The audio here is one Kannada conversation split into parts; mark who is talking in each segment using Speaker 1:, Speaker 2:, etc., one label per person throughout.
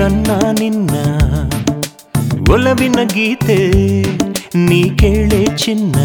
Speaker 1: ನನ್ನ ನಿನ್ನ ಒಲವಿನ ಗೀತೆ ನೀ ಕೇಳೆ ಚಿನ್ನ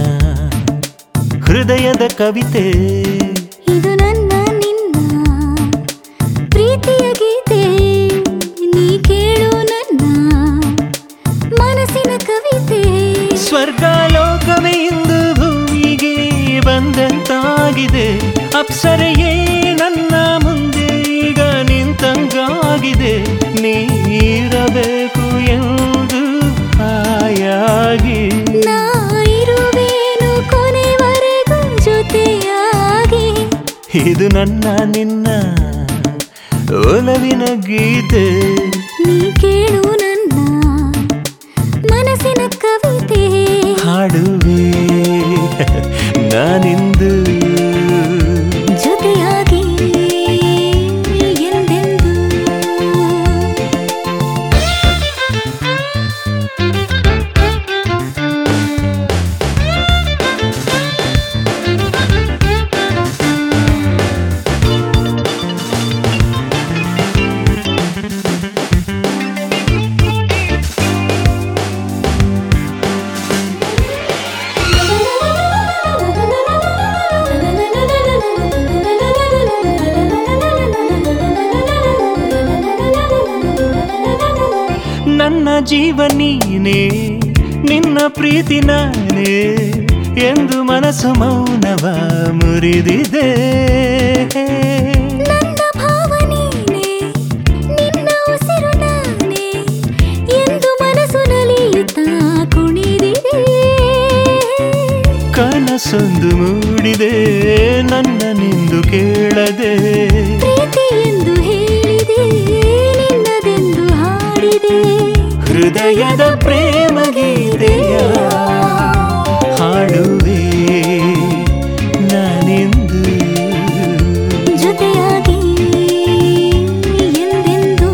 Speaker 1: ಹೃದಯದ ಕವಿತೆ
Speaker 2: ಇದು ನನ್ನ ನಿನ್ನ ಪ್ರೀತಿಯ ಗೀತೆ ನೀ ಕೇಳು ನನ್ನ ಮನಸ್ಸಿನ ಕವಿತೆ
Speaker 1: ಸ್ವರ್ಗ ಲೋಕವೇ ಇಂದು ಭೂಮಿಗೆ ಬಂದಂತಾಗಿದೆ ಅಪ್ಸರೆಯೇ ನನ್ನ ಮುಂದೆ ಈಗ ನಿಂತಂಗಾಗಿದೆ ನೀರಬೇಕು ಎಂದು ಹಾಯಾಗಿ
Speaker 2: ನಾ ಇರುವೇನು ಕೊನೆವರೆಗೂ ಜೊತೆಯಾಗಿ
Speaker 1: ಇದು ನನ್ನ ನಿನ್ನ ಒಲವಿನ ಗೀತೆ
Speaker 2: ನೀ ಕೇಳು ನನ್ನ ಮನಸ್ಸಿನ ಕವಿತೆ
Speaker 1: ಹಾಡುವೆ ನಾನಿಂದು
Speaker 2: ಜೊತೆಯಾಗಿ ಎಂದೆಂದು
Speaker 1: ನನ್ನ ಜೀವ ನೀನೇ ನಿನ್ನ ಪ್ರೀತಿ ನಾನೇ ಎಂದು ಮನಸ್ಸು ಮೌನವ ಮುರಿದಿದೆ
Speaker 2: ನನ್ನ ಭಾವ ನೀನೆ ನಿನ್ನ ಉಸಿರು ನಾನೇ ಎಂದು ಮನಸ್ಸು ನಲಿಯುತ್ತಾ ಕುಣಿದಿದೆ
Speaker 1: ಕನಸೊಂದು ಮೂಡಿದೆ ನನ್ನ ನಿಂದು ಕೇಳದೆ
Speaker 2: ಪ್ರೀತಿ ಎಂದು ಹೇಳಿದೆ ನಿನ್ನದೆಂದು ಹಾಡಿದೆ
Speaker 1: ಹೃದಯದ ಪ್ರೇಮ ಗೀತೆಯ ಹಾಡುವೆ ನಾನಿಂದು
Speaker 2: ಜೊತೆಯಾಗಿ ಎಂದೆಂದು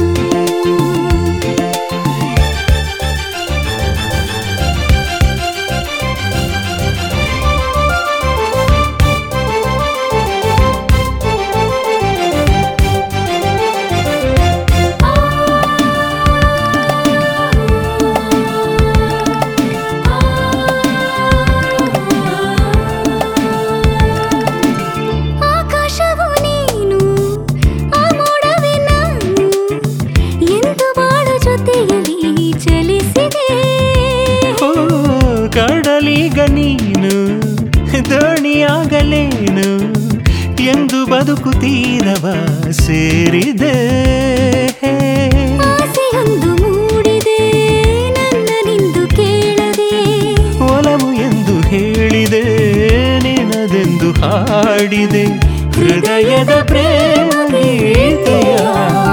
Speaker 2: ಆಕಾಶವು ನೀನು ಆ ಮೋಡವೇ ನಾನು ಎಂದು ಬಾಳು ಜೊತೆಯಲ್ಲಿ ಚಲಿಸಿದೆ
Speaker 1: ಓ ಕಡಲಿಗ ನೀನು ದೋಣಿಯಾಗಲೇನು ಎಂದು ಬದುಕು ತೀರವ ಸೇರಿದೆ
Speaker 2: ಆಸೆಯೊಂದು ಮೂಡಿದೆ ನನ್ನ ನಿಂದು ಕೇಳದೆ
Speaker 1: ಒಲವು ಎಂದು ಹೇಳಿದೆ ನಿನದೆಂದು ಹಾಡಿದೆ ಹೃದಯದ ಪ್ರೇಮ ಗೀತೆಯ